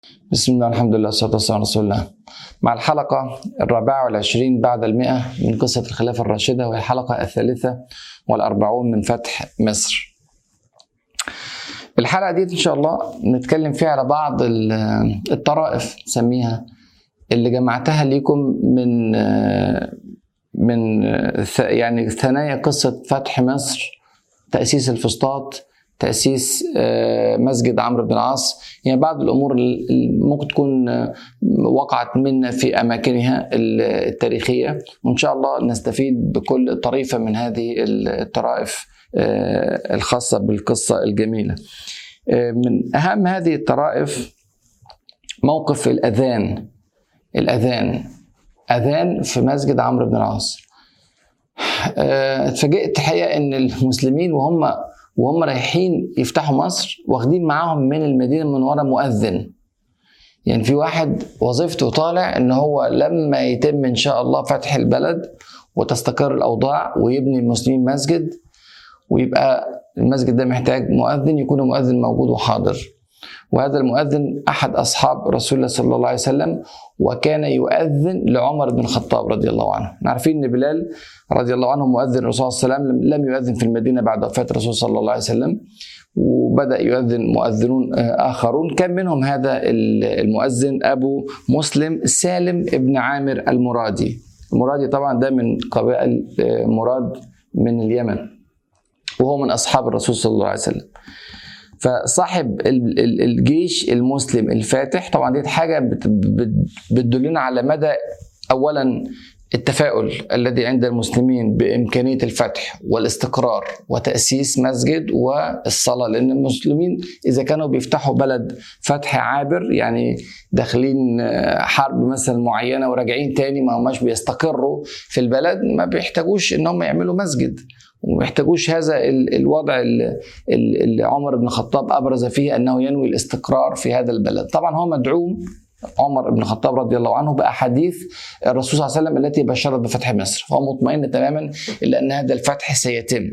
بسم الله الحمد لله والصلاة والسلام على رسول الله مع الحلقة الرابعة والعشرين بعد المئة من قصة الخلافة الراشدة وهي الحلقة الثالثة والأربعون من فتح مصر الحلقة دي إن شاء الله نتكلم فيها على بعض الطرائف نسميها اللي جمعتها ليكم من من يعني ثنايا قصة فتح مصر تأسيس الفسطاط تأسيس مسجد عمرو بن العاص يعني بعض الأمور اللي ممكن تكون وقعت منا في أماكنها التاريخية وإن شاء الله نستفيد بكل طريفة من هذه الطرائف الخاصة بالقصة الجميلة من أهم هذه الطرائف موقف الأذان الأذان أذان في مسجد عمرو بن العاص اتفاجئت حقيقة إن المسلمين وهم وهم رايحين يفتحوا مصر واخدين معاهم من المدينه المنوره مؤذن يعني في واحد وظيفته طالع ان هو لما يتم ان شاء الله فتح البلد وتستقر الاوضاع ويبني المسلمين مسجد ويبقى المسجد ده محتاج مؤذن يكون مؤذن موجود وحاضر وهذا المؤذن احد اصحاب رسول الله صلى الله عليه وسلم وكان يؤذن لعمر بن الخطاب رضي الله عنه عارفين ان بلال رضي الله عنه مؤذن الرسول صلى الله عليه وسلم لم يؤذن في المدينه بعد وفاه الرسول صلى الله عليه وسلم وبدا يؤذن مؤذنون اخرون كان منهم هذا المؤذن ابو مسلم سالم ابن عامر المرادي المرادي طبعا ده من قبائل مراد من اليمن وهو من اصحاب الرسول صلى الله عليه وسلم فصاحب الجيش المسلم الفاتح طبعا دي حاجه بتدلنا على مدى اولا التفاؤل الذي عند المسلمين بامكانيه الفتح والاستقرار وتاسيس مسجد والصلاه لان المسلمين اذا كانوا بيفتحوا بلد فتح عابر يعني داخلين حرب مثلا معينه وراجعين تاني ما هماش بيستقروا في البلد ما بيحتاجوش ان هم يعملوا مسجد وما يحتاجوش هذا الوضع اللي عمر بن الخطاب ابرز فيه انه ينوي الاستقرار في هذا البلد طبعا هو مدعوم عمر بن الخطاب رضي الله عنه باحاديث الرسول صلى الله عليه وسلم التي بشرت بفتح مصر فهو مطمئن تماما الا ان هذا الفتح سيتم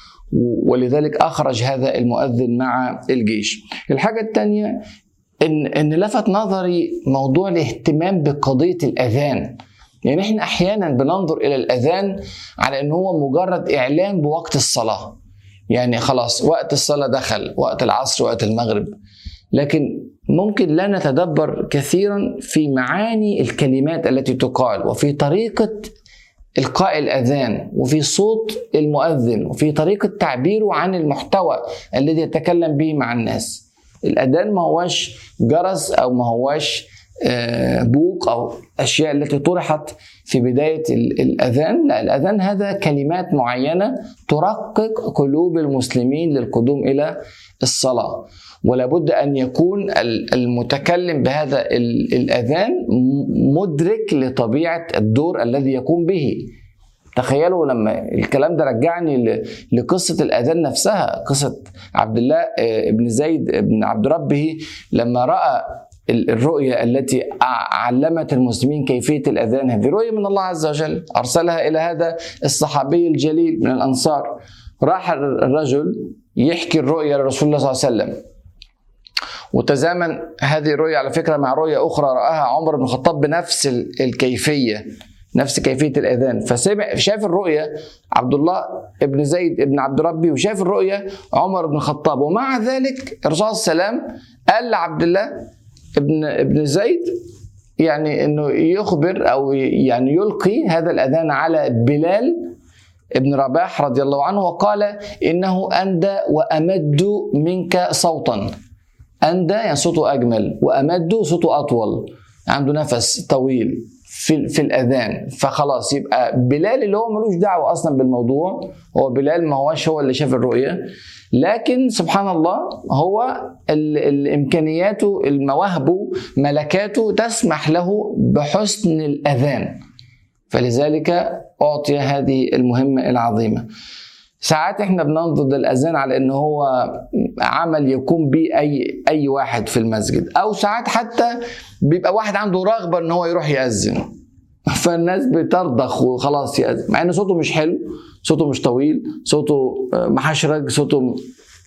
ولذلك اخرج هذا المؤذن مع الجيش الحاجه الثانيه ان ان لفت نظري موضوع الاهتمام بقضيه الاذان يعني احنا احيانا بننظر الى الاذان على ان هو مجرد اعلان بوقت الصلاه يعني خلاص وقت الصلاه دخل وقت العصر وقت المغرب لكن ممكن لا نتدبر كثيرا في معاني الكلمات التي تقال وفي طريقه القاء الاذان وفي صوت المؤذن وفي طريقه تعبيره عن المحتوى الذي يتكلم به مع الناس الاذان ما هوش جرس او ما هوش بوق او اشياء التي طرحت في بدايه الاذان لا الاذان هذا كلمات معينه ترقق قلوب المسلمين للقدوم الى الصلاه ولا بد ان يكون المتكلم بهذا الاذان مدرك لطبيعه الدور الذي يقوم به تخيلوا لما الكلام ده رجعني لقصة الأذان نفسها قصة عبد الله بن زيد بن عبد ربه لما رأى الرؤية التي علمت المسلمين كيفية الأذان هذه رؤية من الله عز وجل أرسلها إلى هذا الصحابي الجليل من الأنصار راح الرجل يحكي الرؤية لرسول الله صلى الله عليه وسلم وتزامن هذه الرؤية على فكرة مع رؤية أخرى رآها عمر بن الخطاب بنفس الكيفية نفس كيفية الأذان فسمع شاف الرؤية عبد الله بن زيد بن عبد ربي وشاف الرؤية عمر بن الخطاب ومع ذلك الرسول صلى الله عليه وسلم قال لعبد الله ابن ابن زيد يعني انه يخبر او يعني يلقي هذا الاذان على بلال ابن رباح رضي الله عنه وقال انه اندى وامد منك صوتا اندى يعني صوته اجمل وامد صوته اطول عنده نفس طويل في في الاذان فخلاص يبقى بلال اللي هو ملوش دعوه اصلا بالموضوع هو بلال ما هوش هو اللي شاف الرؤيه لكن سبحان الله هو امكانياته المواهبه ملكاته تسمح له بحسن الاذان فلذلك اعطي هذه المهمه العظيمه ساعات احنا بننظر للاذان على ان هو عمل يقوم به اي اي واحد في المسجد او ساعات حتى بيبقى واحد عنده رغبه ان هو يروح ياذن فالناس بترضخ وخلاص يأذن مع ان صوته مش حلو صوته مش طويل صوته محشرج صوته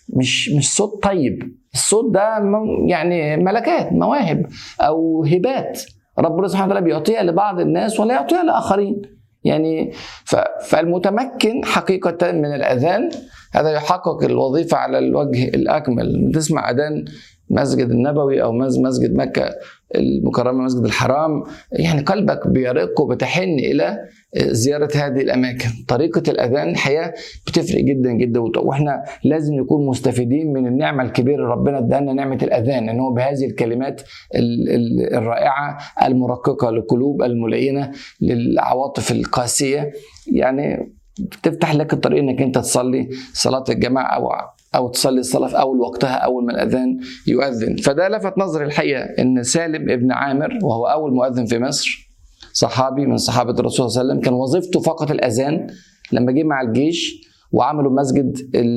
مش مش صوت طيب الصوت ده يعني ملكات مواهب او هبات ربنا سبحانه وتعالى بيعطيها لبعض الناس ولا يعطيها لاخرين يعني فالمتمكن حقيقة من الأذان هذا يحقق الوظيفة على الوجه الأكمل تسمع أذان مسجد النبوي او مسجد مكه المكرمه مسجد الحرام يعني قلبك بيرق وبتحن الى زياره هذه الاماكن طريقه الاذان الحقيقه بتفرق جدا جدا واحنا لازم نكون مستفيدين من النعمه الكبيره اللي ربنا ادانا نعمه الاذان ان هو بهذه الكلمات الرائعه المرققه للقلوب الملينه للعواطف القاسيه يعني تفتح لك الطريق انك انت تصلي صلاه الجماعه او او تصلي الصلاه في اول وقتها اول ما الاذان يؤذن فده لفت نظري الحقيقه ان سالم ابن عامر وهو اول مؤذن في مصر صحابي من صحابه الرسول صلى الله عليه وسلم كان وظيفته فقط الاذان لما جه مع الجيش وعملوا مسجد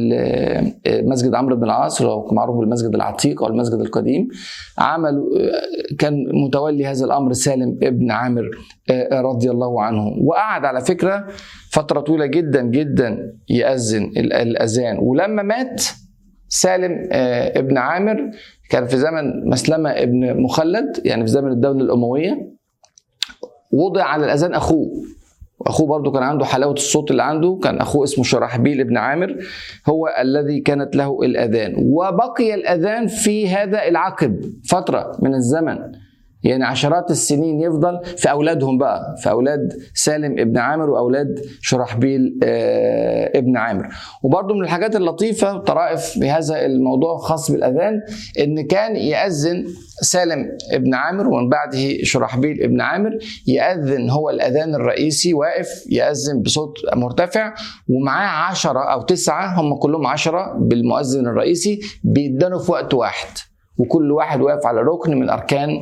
مسجد عمرو بن العاص اللي معروف بالمسجد العتيق او المسجد القديم عملوا كان متولي هذا الامر سالم ابن عامر رضي الله عنه وقعد على فكره فتره طويله جدا جدا ياذن الاذان ولما مات سالم ابن عامر كان في زمن مسلمه ابن مخلد يعني في زمن الدوله الامويه وضع على الاذان اخوه واخوه برضه كان عنده حلاوه الصوت اللي عنده كان اخوه اسمه شرحبيل ابن عامر هو الذي كانت له الاذان وبقي الاذان في هذا العقب فتره من الزمن يعني عشرات السنين يفضل في اولادهم بقى في اولاد سالم ابن عامر واولاد شرحبيل ابن عامر وبرضه من الحاجات اللطيفه طرائف بهذا الموضوع خاص بالاذان ان كان ياذن سالم ابن عامر ومن بعده شرحبيل ابن عامر يأذن هو الأذان الرئيسي واقف يأذن بصوت مرتفع ومعاه عشرة أو تسعة هم كلهم عشرة بالمؤذن الرئيسي بيدنوا في وقت واحد وكل واحد واقف على ركن من اركان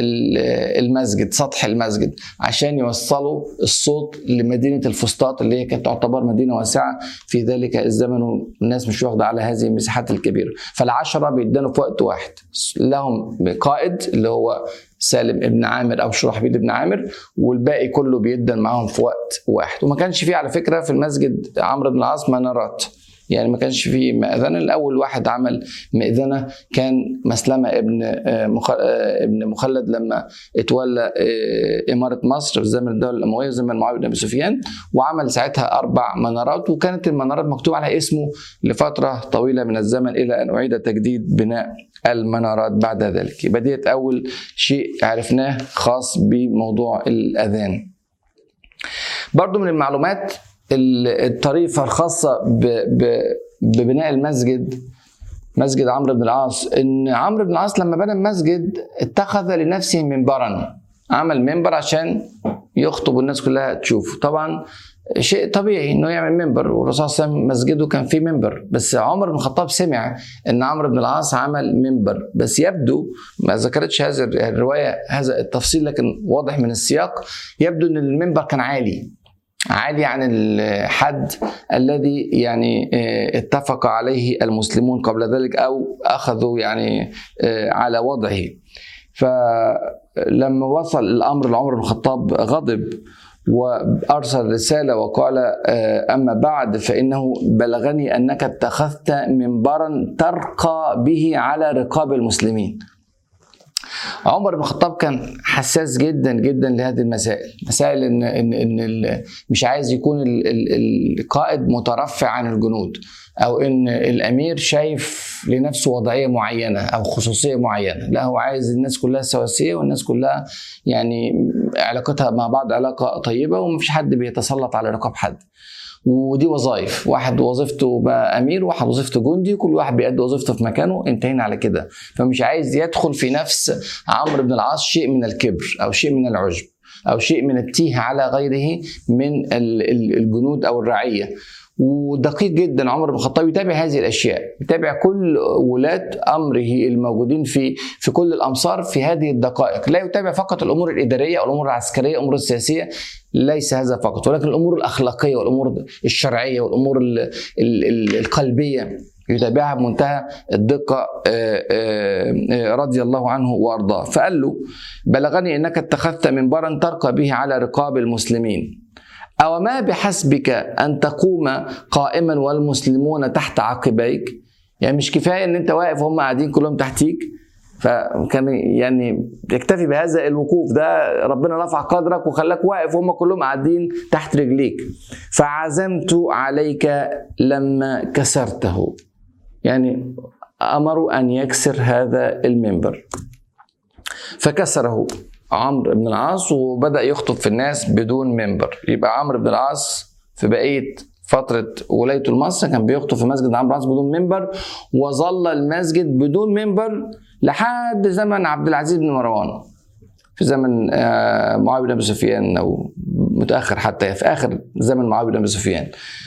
المسجد سطح المسجد عشان يوصلوا الصوت لمدينه الفسطاط اللي هي كانت تعتبر مدينه واسعه في ذلك الزمن والناس مش واخده على هذه المساحات الكبيره فالعشره بيدنوا في وقت واحد لهم قائد اللي هو سالم ابن عامر او شرحبيل ابن عامر والباقي كله بيدن معاهم في وقت واحد وما كانش فيه على فكره في المسجد عمرو بن العاص منارات يعني ما كانش فيه مأذنة الأول واحد عمل مأذنة كان مسلمة ابن ابن مخلد لما اتولى إمارة مصر في زمن الدولة الأموية وزمن معاوية بن أبي سفيان وعمل ساعتها أربع منارات وكانت المنارات مكتوب على اسمه لفترة طويلة من الزمن إلى أن أعيد تجديد بناء المنارات بعد ذلك يبقى ديت أول شيء عرفناه خاص بموضوع الأذان برضو من المعلومات الطريقه الخاصه ببناء المسجد مسجد عمرو بن العاص ان عمرو بن العاص لما بنى المسجد اتخذ لنفسه منبرا عمل منبر عشان يخطب والناس كلها تشوفه طبعا شيء طبيعي انه يعمل منبر والرسول صلى الله عليه وسلم مسجده كان فيه منبر بس عمر بن الخطاب سمع ان عمرو بن العاص عمل منبر بس يبدو ما ذكرتش هذه الروايه هذا التفصيل لكن واضح من السياق يبدو ان المنبر كان عالي عالي عن الحد الذي يعني اتفق عليه المسلمون قبل ذلك او اخذوا يعني على وضعه فلما وصل الامر لعمر بن الخطاب غضب وارسل رساله وقال اما بعد فانه بلغني انك اتخذت منبرا ترقى به على رقاب المسلمين عمر بن الخطاب كان حساس جدا جدا لهذه المسائل مسائل ان ان ان مش عايز يكون القائد مترفع عن الجنود او ان الامير شايف لنفسه وضعيه معينه او خصوصيه معينه لا هو عايز الناس كلها سواسيه والناس كلها يعني علاقتها مع بعض علاقه طيبه ومفيش حد بيتسلط على رقاب حد ودي وظائف واحد وظيفته بقى امير واحد وظيفته جندي كل واحد بيأدي وظيفته في مكانه انتهينا على كده فمش عايز يدخل في نفس عمرو بن العاص شيء من الكبر او شيء من العجب او شيء من التيه على غيره من الجنود او الرعيه ودقيق جدا عمر بن الخطاب يتابع هذه الاشياء يتابع كل ولاة امره الموجودين في في كل الامصار في هذه الدقائق لا يتابع فقط الامور الاداريه او الامور العسكريه الامور السياسيه ليس هذا فقط ولكن الامور الاخلاقيه والامور الشرعيه والامور ال ال ال القلبيه يتابعها بمنتهى الدقة رضي الله عنه وأرضاه فقال له بلغني أنك اتخذت منبرا ترقى به على رقاب المسلمين أو ما بحسبك أن تقوم قائما والمسلمون تحت عقبيك يعني مش كفايه ان انت واقف وهم قاعدين كلهم تحتيك فكان يعني يكتفي بهذا الوقوف ده ربنا رفع قدرك وخلاك واقف وهم كلهم قاعدين تحت رجليك فعزمت عليك لما كسرته يعني امروا ان يكسر هذا المنبر فكسره عمرو بن العاص وبدا يخطب في الناس بدون منبر يبقى عمرو بن العاص في بقيه فترة ولايته لمصر كان بيخطب في مسجد عمرو بن العاص بدون منبر وظل المسجد بدون منبر لحد زمن عبد العزيز بن مروان في زمن آه، معاويه بن ابي سفيان او متاخر حتى في اخر زمن معاويه بن ابي سفيان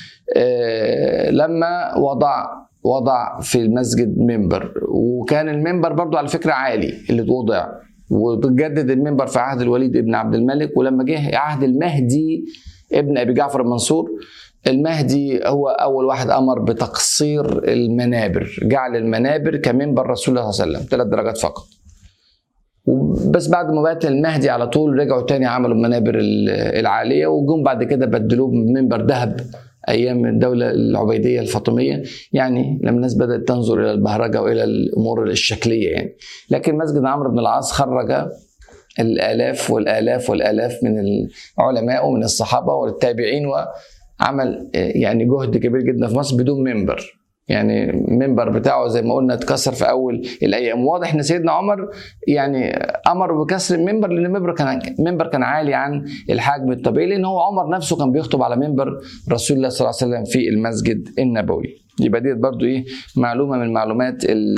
آه، لما وضع وضع في المسجد منبر وكان المنبر برضو على فكره عالي اللي اتوضع وتجدد المنبر في عهد الوليد ابن عبد الملك ولما جه عهد المهدي ابن ابي جعفر المنصور المهدي هو اول واحد امر بتقصير المنابر جعل المنابر كمنبر رسول الله صلى الله عليه وسلم ثلاث درجات فقط بس بعد ما بات المهدي على طول رجعوا تاني عملوا المنابر العاليه وجم بعد كده بدلوه بمنبر ذهب ايام الدوله العبيديه الفاطميه يعني لما الناس بدات تنظر الى البهرجه والى الامور الشكليه يعني لكن مسجد عمرو بن العاص خرج الالاف والالاف والالاف من العلماء ومن الصحابه والتابعين وعمل يعني جهد كبير جدا في مصر بدون منبر يعني المنبر بتاعه زي ما قلنا اتكسر في اول الايام واضح ان سيدنا عمر يعني امر بكسر المنبر لان المنبر كان المنبر كان عالي عن الحجم الطبيعي لان هو عمر نفسه كان بيخطب على منبر رسول الله صلى الله عليه وسلم في المسجد النبوي يبقى ديت برضو ايه معلومه من معلومات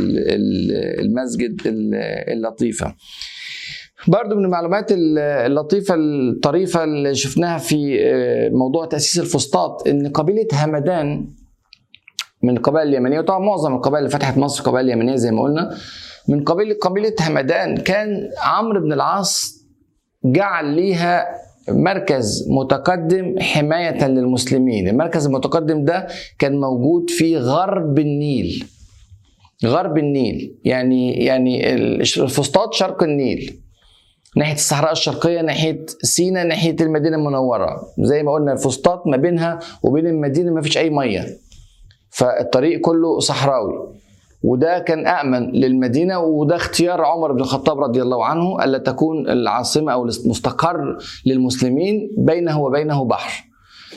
المسجد اللطيفه برضو من المعلومات اللطيفة الطريفة اللي شفناها في موضوع تأسيس الفسطاط إن قبيلة همدان من القبائل اليمنيه وطبعا معظم القبائل اللي فتحت مصر قبائل يمنيه زي ما قلنا من قبيله قبيله همدان كان عمرو بن العاص جعل ليها مركز متقدم حماية للمسلمين المركز المتقدم ده كان موجود في غرب النيل غرب النيل يعني يعني الفسطاط شرق النيل ناحية الصحراء الشرقية ناحية سينا ناحية المدينة المنورة زي ما قلنا الفسطاط ما بينها وبين المدينة ما فيش أي مية فالطريق كله صحراوي وده كان أأمن للمدينة وده اختيار عمر بن الخطاب رضي الله عنه ألا تكون العاصمة أو المستقر للمسلمين بينه وبينه بحر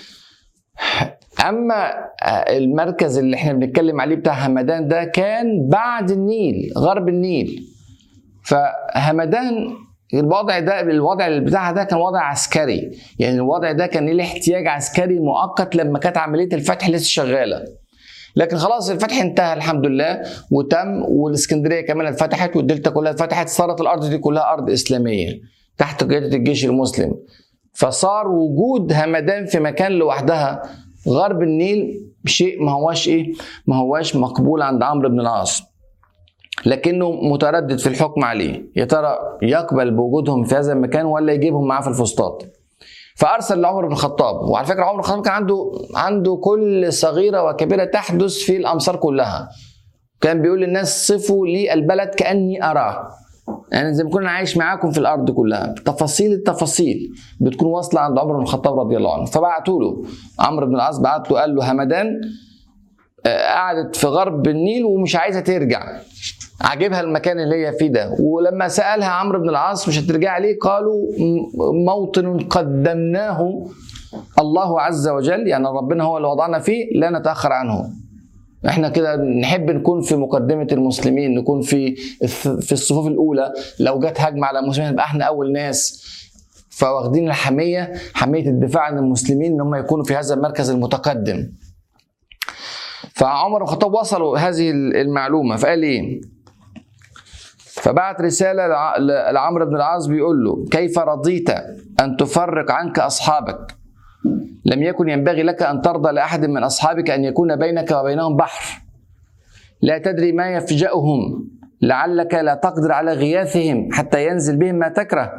أما المركز اللي احنا بنتكلم عليه بتاع همدان ده كان بعد النيل غرب النيل فهمدان الوضع ده الوضع اللي بتاعها ده كان وضع عسكري يعني الوضع ده كان ليه احتياج عسكري مؤقت لما كانت عمليه الفتح لسه شغاله لكن خلاص الفتح انتهى الحمد لله وتم والاسكندريه كمان اتفتحت والدلتا كلها اتفتحت صارت الارض دي كلها ارض اسلاميه تحت قياده الجيش المسلم فصار وجود همدان في مكان لوحدها غرب النيل شيء ما هواش ايه ما هواش مقبول عند عمرو بن العاص لكنه متردد في الحكم عليه يا ترى يقبل بوجودهم في هذا المكان ولا يجيبهم معاه في الفسطاط فارسل لعمر بن الخطاب وعلى فكره عمر بن الخطاب كان عنده عنده كل صغيره وكبيره تحدث في الامصار كلها كان بيقول للناس صفوا لي البلد كاني اراه يعني زي ما كنا عايش معاكم في الارض كلها تفاصيل التفاصيل بتكون واصله عند عمر بن الخطاب رضي الله عنه فبعتوا له عمرو بن العاص بعت له قال له همدان قعدت في غرب النيل ومش عايزه ترجع عاجبها المكان اللي هي فيه ده ولما سالها عمرو بن العاص مش هترجع ليه قالوا موطن قدمناه الله عز وجل يعني ربنا هو اللي وضعنا فيه لا نتاخر عنه احنا كده نحب نكون في مقدمه المسلمين نكون في في الصفوف الاولى لو جت هجمه على المسلمين نبقى احنا اول ناس فواخدين الحميه حميه الدفاع عن المسلمين ان هم يكونوا في هذا المركز المتقدم فعمر بن الخطاب وصلوا هذه المعلومه فقال ايه فبعت رساله لعمرو بن العاص بيقول له كيف رضيت ان تفرق عنك اصحابك لم يكن ينبغي لك ان ترضى لاحد من اصحابك ان يكون بينك وبينهم بحر لا تدري ما يفجأهم لعلك لا تقدر على غياثهم حتى ينزل بهم ما تكره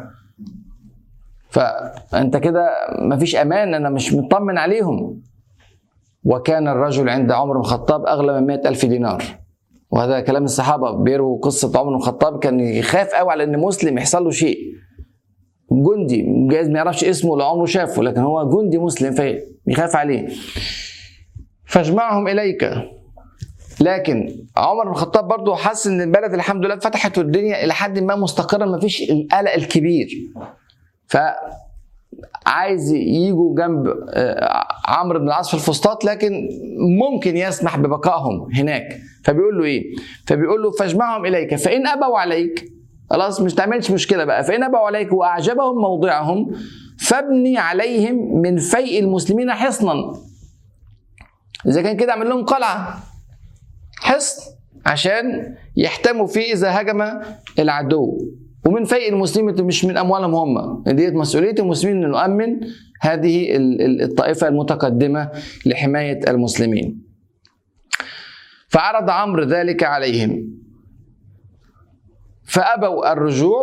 فانت كده مفيش امان انا مش مطمن عليهم وكان الرجل عند عمر بن الخطاب اغلى من مئة ألف دينار وهذا كلام الصحابة بيروا قصة عمر بن الخطاب كان يخاف قوي على ان مسلم يحصل له شيء جندي جايز ما يعرفش اسمه ولا عمره شافه لكن هو جندي مسلم فيخاف عليه فاجمعهم اليك لكن عمر بن الخطاب برضه حس ان البلد الحمد لله فتحت والدنيا الى حد ما مستقره ما فيش القلق الكبير ف عايز يجوا جنب آه، عمرو بن العاص في الفسطاط لكن ممكن يسمح ببقائهم هناك فبيقول له ايه فبيقول له فاجمعهم اليك فان ابوا عليك خلاص مش تعملش مشكله بقى فان ابوا عليك واعجبهم موضعهم فابني عليهم من فيء المسلمين حصنا اذا كان كده اعمل لهم قلعه حصن عشان يحتموا فيه اذا هجم العدو ومن فيء المسلمين مش من اموالهم هم ديت مسؤوليه المسلمين ان نؤمن هذه ال- ال- الطائفه المتقدمه لحمايه المسلمين فعرض عمرو ذلك عليهم فابوا الرجوع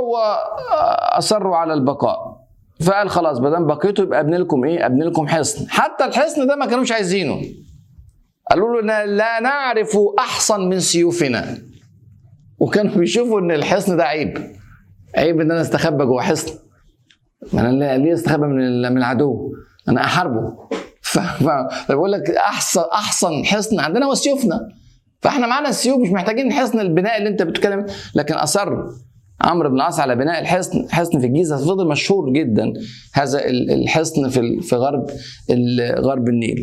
واصروا على البقاء فقال خلاص ما دام بقيتوا يبقى ابني لكم ايه؟ ابني لكم حصن، حتى الحصن ده ما كانوش عايزينه. قالوا له لا نعرف احصن من سيوفنا. وكانوا بيشوفوا ان الحصن ده عيب. عيب ان انا استخبى جوه حصن. ما انا ليه استخبى من ال- من العدو؟ انا احاربه. ف- ف- فبقول لك احسن احسن حصن عندنا هو سيوفنا. فاحنا معانا السيوف مش محتاجين حصن البناء اللي انت بتتكلم لكن اصر عمرو بن العاص على بناء الحصن حصن في الجيزه فضل مشهور جدا هذا ال- الحصن في ال- في غرب ال- غرب النيل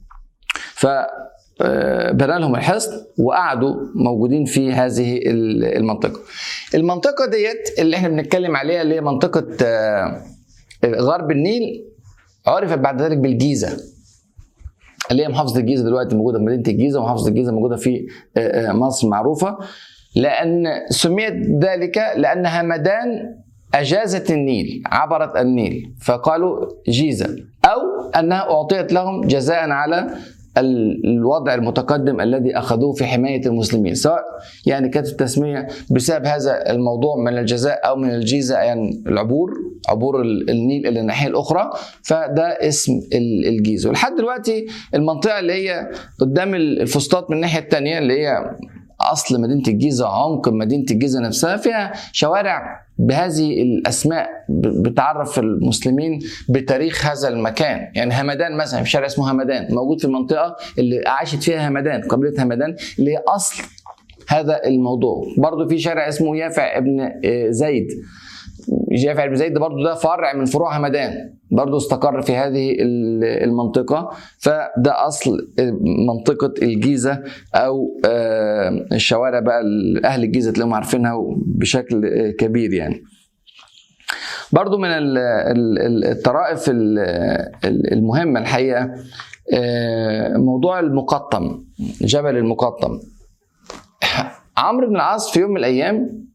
ف آه، بنى لهم الحصن وقعدوا موجودين في هذه ال- المنطقه المنطقه ديت اللي احنا بنتكلم عليها اللي هي منطقه آه، غرب النيل عرفت بعد ذلك بالجيزه اللي هي محافظه الجيزه دلوقتي موجوده في مدينه الجيزه ومحافظه الجيزه موجوده في آه، آه، مصر معروفه لان سميت ذلك لان همدان اجازت النيل عبرت النيل فقالوا جيزه او انها اعطيت لهم جزاء على ال- الوضع المتقدم الذي اخذوه في حمايه المسلمين سواء يعني كانت التسميه بسبب هذا الموضوع من الجزاء او من الجيزه يعني العبور عبور ال- النيل الى الناحيه الاخرى فده اسم ال- الجيزه ولحد دلوقتي المنطقه اللي هي قدام ال- الفسطاط من الناحيه الثانيه اللي هي اصل مدينه الجيزه عمق مدينه الجيزه نفسها فيها شوارع بهذه الاسماء ب- بتعرف المسلمين بتاريخ هذا المكان يعني همدان مثلا في شارع اسمه همدان موجود في المنطقه اللي عاشت فيها همدان قبيله همدان اللي هي اصل هذا الموضوع برضو في شارع اسمه يافع ابن آه، زيد يافع ابن زيد ده برضو ده فرع من فروع همدان برضو استقر في هذه ال- المنطقة فده أصل منطقة الجيزة أو آه، الشوارع بقى أهل الجيزة تلاقيهم عارفينها بشكل آه، كبير يعني برضو من ال- ال- ال- الطرائف ال- ال- المهمة الحقيقة آه، موضوع المقطم جبل المقطم عمرو بن العاص في يوم من الأيام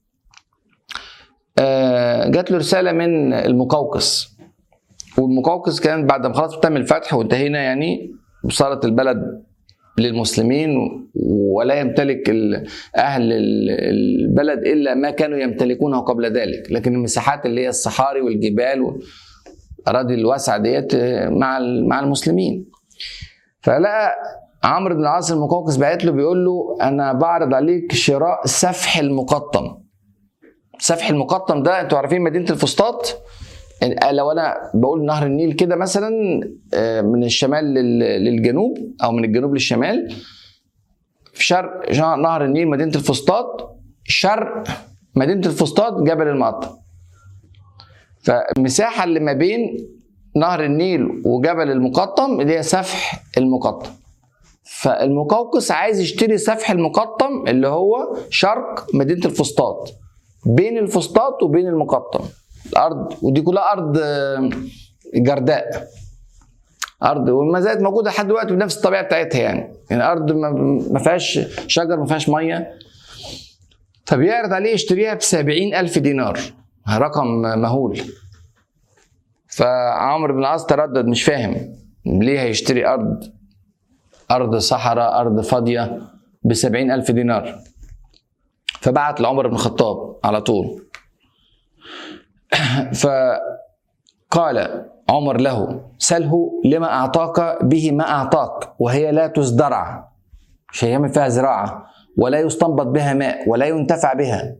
آه، جات له رسالة من المقوقس والمقوقس كان بعد ما خلاص تم الفتح وانتهينا يعني صارت البلد للمسلمين ولا يمتلك ال- اهل ال- البلد الا ما كانوا يمتلكونه قبل ذلك لكن المساحات اللي هي الصحاري والجبال والاراضي الواسعه ديت مع ال- مع المسلمين فلقى عمرو بن العاص المقوقس بعت له بيقول له انا بعرض عليك شراء سفح المقطم سفح المقطم ده انتوا عارفين مدينه الفسطاط لو انا بقول نهر النيل كده مثلا آه، من الشمال لل- للجنوب او من الجنوب للشمال في شرق شرق نهر النيل مدينه الفسطاط شرق مدينه الفسطاط جبل المقطم فالمساحه اللي ما بين نهر النيل وجبل المقطم اللي هي سفح المقطم فالمقوقس عايز يشتري سفح المقطم اللي هو شرق مدينه الفسطاط بين الفسطاط وبين المقطم الارض ودي كلها ارض آه، جرداء ارض وما زالت موجوده لحد دلوقتي بنفس الطبيعه بتاعتها يعني يعني ارض ما ما فيهاش شجر ما فيهاش ميه فبيعرض عليه يشتريها ب ألف دينار رقم مهول فعمرو بن العاص تردد مش فاهم ليه هيشتري ارض ارض صحراء ارض فاضيه ب ألف دينار فبعت لعمر بن الخطاب على طول فقال عمر له سله لما أعطاك به ما أعطاك وهي لا تزدرع مش هيعمل فيها زراعة ولا يستنبط بها ماء ولا ينتفع بها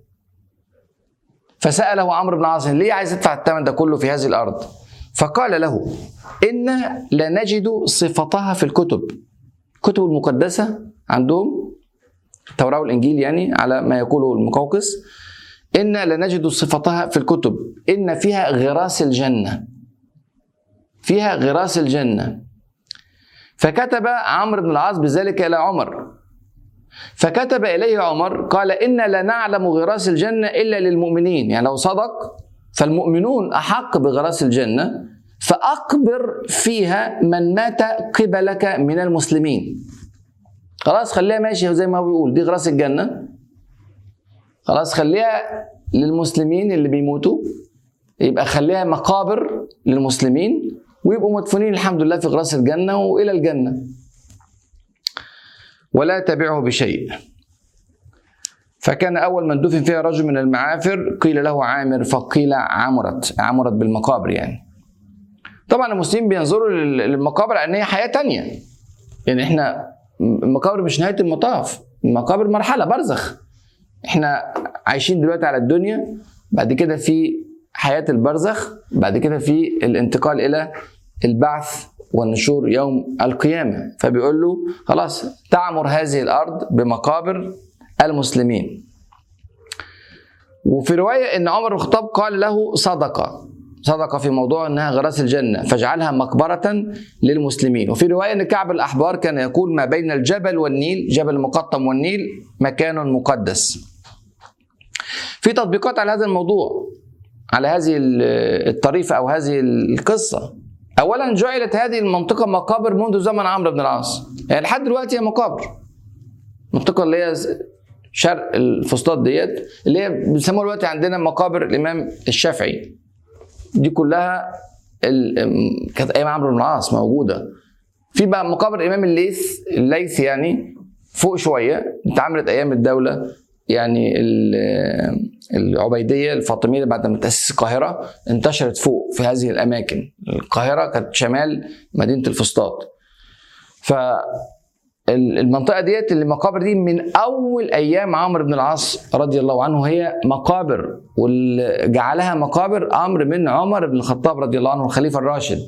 فسأله عمرو بن العاص ليه عايز تدفع الثمن ده كله في هذه الأرض فقال له إن لا نجد صفتها في الكتب الكتب المقدسة عندهم التوراه والانجيل يعني على ما يقوله المقوقس ان لنجد صفتها في الكتب ان فيها غراس الجنه فيها غراس الجنه فكتب عمرو بن العاص بذلك الى عمر فكتب اليه عمر قال ان لا نعلم غراس الجنه الا للمؤمنين يعني لو صدق فالمؤمنون احق بغراس الجنه فاقبر فيها من مات قبلك من المسلمين خلاص خليها ماشيه زي ما هو بيقول دي غراس الجنه خلاص خليها للمسلمين اللي بيموتوا يبقى خليها مقابر للمسلمين ويبقوا مدفونين الحمد لله في غراس الجنه والى الجنه ولا تبعه بشيء فكان أول من دفن فيها رجل من المعافر قيل له عامر فقيل عمرت عمرت بالمقابر يعني طبعا المسلمين بينظروا للمقابر على ان هي حياه تانية يعني احنا المقابر مش نهايه المطاف المقابر مرحله برزخ احنا عايشين دلوقتي على الدنيا بعد كده في حياه البرزخ بعد كده في الانتقال الى البعث والنشور يوم القيامة فبيقول له خلاص تعمر هذه الأرض بمقابر المسلمين وفي رواية أن عمر بن الخطاب قال له صدقة صدقة في موضوع أنها غراس الجنة فاجعلها مقبرة للمسلمين وفي رواية أن كعب الأحبار كان يقول ما بين الجبل والنيل جبل المقطم والنيل مكان مقدس في تطبيقات على هذا الموضوع على هذه الطريفة أو هذه القصة اولا جعلت هذه المنطقه مقابر منذ زمن عمرو بن العاص يعني لحد دلوقتي هي مقابر المنطقه اللي هي شرق الفسطاط ديت اللي هي بيسموها دلوقتي عندنا مقابر الامام الشافعي دي كلها كانت ايام عمرو بن العاص موجوده في بقى مقابر الامام الليث الليث يعني فوق شويه اتعملت ايام الدوله يعني العبيديه الفاطميه بعد ما تاسس القاهره انتشرت فوق في هذه الاماكن القاهره كانت شمال مدينه الفسطاط ف المنطقه ديت اللي المقابر دي من اول ايام عمرو بن العاص رضي الله عنه هي مقابر واللي جعلها مقابر امر من عمر بن الخطاب رضي الله عنه الخليفه الراشد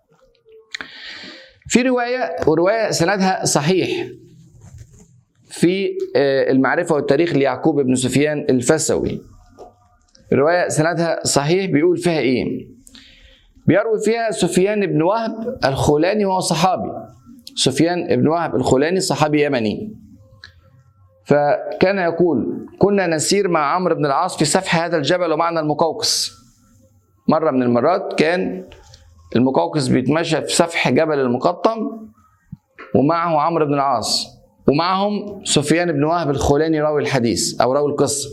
في روايه وروايه سندها صحيح في المعرفة والتاريخ ليعقوب بن سفيان الفسوي الرواية سندها صحيح بيقول فيها إيه بيروي فيها سفيان بن وهب الخولاني وهو صحابي سفيان بن وهب الخولاني صحابي يمني فكان يقول كنا نسير مع عمرو بن العاص في سفح هذا الجبل ومعنا المقوقس مرة من المرات كان المقوقس بيتمشى في سفح جبل المقطم ومعه عمرو بن العاص ومعهم سفيان بن وهب الخولاني راوي الحديث او راوي القصه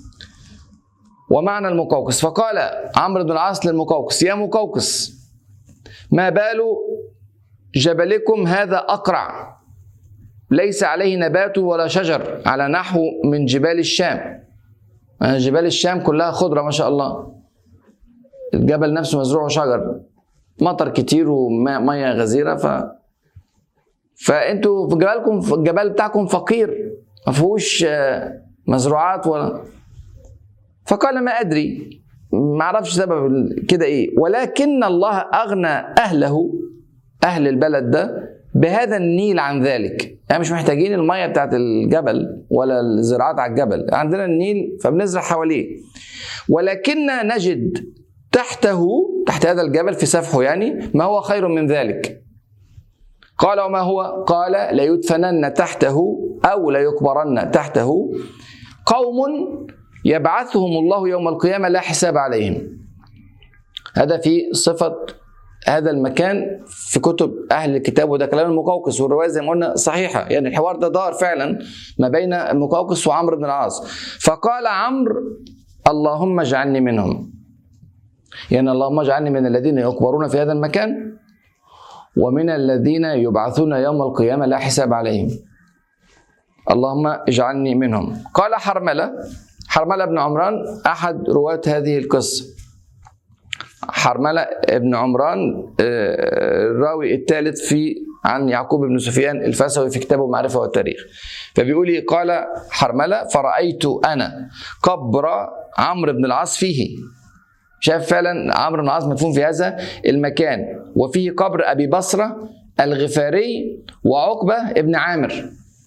ومعنا المقوقس فقال عمرو بن العاص للمقوقس يا مقوقس ما بال جبلكم هذا اقرع ليس عليه نبات ولا شجر على نحو من جبال الشام جبال الشام كلها خضرة ما شاء الله الجبل نفسه مزروع شجر مطر كتير ومية غزيرة ف فانتوا في جبالكم في الجبال بتاعكم فقير ما فيهوش مزروعات ولا فقال ما ادري ما اعرفش سبب كده ايه ولكن الله اغنى اهله اهل البلد ده بهذا النيل عن ذلك يعني مش محتاجين الميه بتاعت الجبل ولا الزراعات على الجبل عندنا النيل فبنزرع حواليه ولكن نجد تحته تحت هذا الجبل في سفحه يعني ما هو خير من ذلك قال وما هو قال ليدفنن تحته او ليقبرن تحته قوم يبعثهم الله يوم القيامه لا حساب عليهم هذا في صفه هذا المكان في كتب اهل الكتاب وده كلام المقوقس والروايه زي ما قلنا صحيحه يعني الحوار ده دار فعلا ما بين المقوقس وعمرو بن العاص فقال عمرو اللهم اجعلني منهم يعني اللهم اجعلني من الذين يقبرون في هذا المكان ومن الذين يبعثون يوم القيامه لا حساب عليهم اللهم اجعلني منهم قال حرمله حرمله بن عمران احد رواه هذه القصه حرملة بن عمران الراوي الثالث في عن يعقوب بن سفيان الفسوي في كتابه معرفة والتاريخ فبيقول قال حرملة فرأيت أنا قبر عمرو بن العاص فيه شاف فعلا عمرو بن العاص مدفون في هذا المكان وفيه قبر أبي بصرة الغفاري وعقبة ابن عامر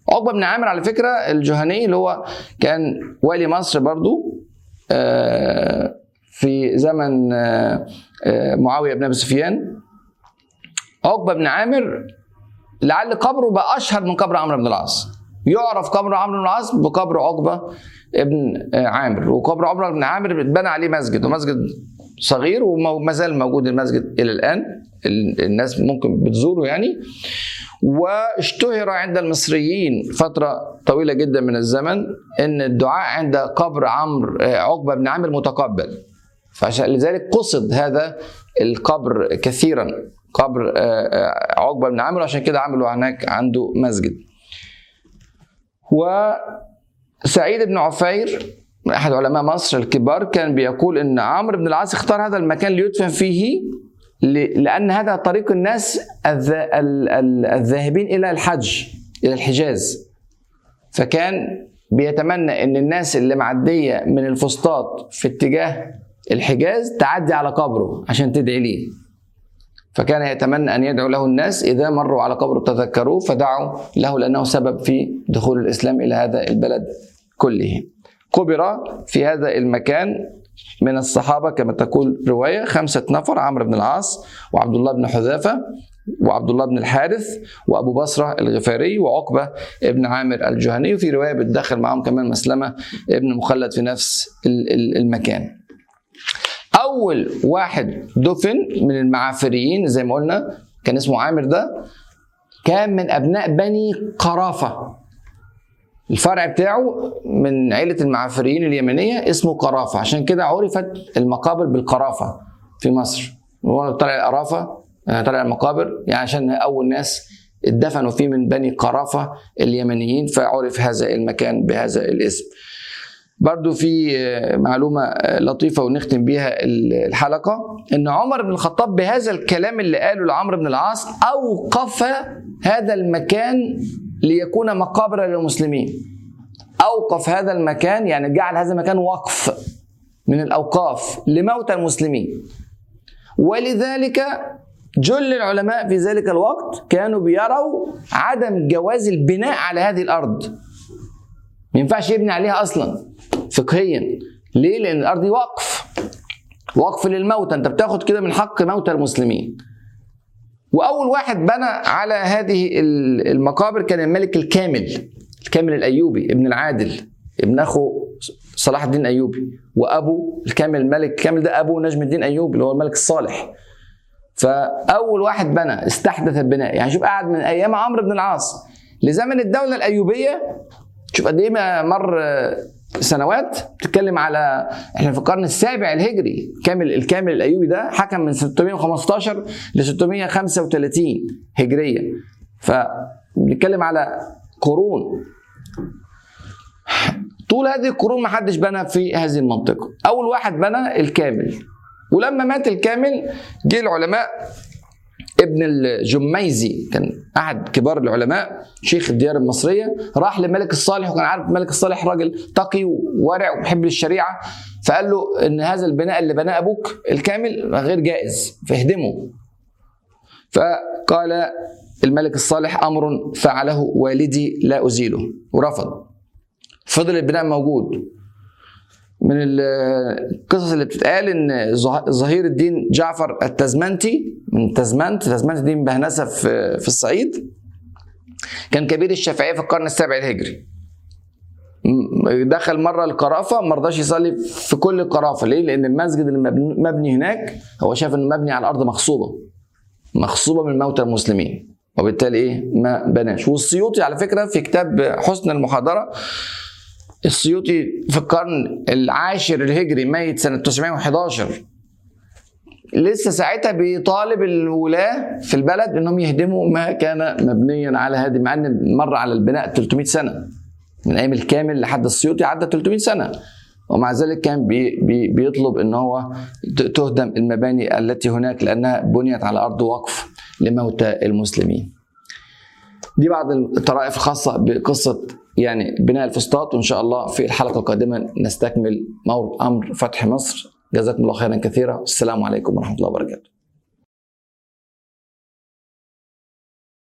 عقبه بن عامر على فكره الجهني اللي هو كان والي مصر برضو آه، في زمن آه، آه، معاويه بن ابي سفيان عقبه بن عامر لعل قبره بقى اشهر من قبر عمرو بن العاص يعرف قبر عمرو بن العاص بقبر عقبه ابن عامر وقبر عمرو بن عامر اتبنى عليه مسجد ومسجد صغير وما زال موجود المسجد الى الان الناس ممكن بتزوره يعني واشتهر عند المصريين فترة طويلة جدا من الزمن ان الدعاء عند قبر عمرو عقبة بن عامر متقبل فعشان لذلك قصد هذا القبر كثيرا قبر عقبة بن عامر عشان كده عملوا هناك عنده مسجد وسعيد بن عفير احد علماء مصر الكبار كان بيقول ان عمرو بن العاص اختار هذا المكان ليدفن فيه لان هذا طريق الناس الذاهبين الى الحج الى الحجاز فكان بيتمنى ان الناس اللي معديه من الفسطاط في اتجاه الحجاز تعدي على قبره عشان تدعي ليه فكان يتمنى ان يدعو له الناس اذا مروا على قبره تذكروه فدعوا له لانه سبب في دخول الاسلام الى هذا البلد كله قبر في هذا المكان من الصحابة كما تقول رواية خمسة نفر عمرو بن العاص وعبد الله بن حذافة وعبد الله بن الحارث وابو بصره الغفاري وعقبه ابن عامر الجهني وفي روايه بتدخل معاهم كمان مسلمه ابن مخلد في نفس المكان. اول واحد دفن من المعافريين زي ما قلنا كان اسمه عامر ده كان من ابناء بني قرافه الفرع بتاعه من عيلة المعافريين اليمنية اسمه قرافة عشان كده عرفت المقابر بالقرافة في مصر هو طلع القرافة طلع المقابر يعني عشان أول ناس اتدفنوا فيه من بني قرافة اليمنيين فعرف هذا المكان بهذا الاسم برضو في معلومة لطيفة ونختم بيها الحلقة ان عمر بن الخطاب بهذا الكلام اللي قاله لعمرو بن العاص اوقف هذا المكان ليكون مقابر للمسلمين اوقف هذا المكان يعني جعل هذا المكان وقف من الاوقاف لموتى المسلمين ولذلك جل العلماء في ذلك الوقت كانوا بيروا عدم جواز البناء على هذه الارض ما ينفعش يبني عليها اصلا فقهيا ليه لان الارض دي وقف وقف للموتى انت بتاخد كده من حق موتى المسلمين واول واحد بنى على هذه المقابر كان الملك الكامل الكامل الايوبي ابن العادل ابن اخو صلاح الدين ايوبي وابو الكامل الملك الكامل ده ابو نجم الدين ايوبي اللي هو الملك الصالح فاول واحد بنى استحدث البناء يعني شوف قعد من ايام عمرو بن العاص لزمن الدوله الايوبيه شوف قد ايه مر سنوات بتتكلم على احنا في القرن السابع الهجري كامل الكامل الايوبي ده حكم من 615 ل 635 هجريه فبنتكلم على قرون طول هذه القرون ما حدش بنى في هذه المنطقه اول واحد بنى الكامل ولما مات الكامل جه العلماء ابن الجميزي كان احد كبار العلماء شيخ الديار المصريه راح للملك الصالح وكان عارف الملك الصالح راجل تقي وورع ومحب للشريعه فقال له ان هذا البناء اللي بناه ابوك الكامل غير جائز فاهدمه فقال الملك الصالح امر فعله والدي لا ازيله ورفض فضل البناء موجود من القصص اللي بتتقال ان ظهير الدين جعفر التزمنتي من تزمنت تزمنت دي من بهنسه في في الصعيد كان كبير الشافعيه في القرن السابع الهجري دخل مره القرافه ما رضاش يصلي في كل القرافه ليه؟ لان المسجد اللي مبني هناك هو شاف انه مبني على الارض مغصوبه مغصوبه من موتى المسلمين وبالتالي ايه؟ ما بناش والسيوطي على فكره في كتاب حسن المحاضره السيوطي في القرن العاشر الهجري ميت سنة 911 لسه ساعتها بيطالب الولاة في البلد انهم يهدموا ما كان مبنيا على هذه مع ان مر على البناء 300 سنة من ايام الكامل لحد السيوطي عدى 300 سنة ومع ذلك كان بي بي بيطلب ان هو تهدم المباني التي هناك لانها بنيت على ارض وقف لموتى المسلمين. دي بعض الطرائف الخاصه بقصه يعني بناء الفسطاط وان شاء الله في الحلقه القادمه نستكمل امر فتح مصر جزاكم الله خيرا كثيرا والسلام عليكم ورحمه الله وبركاته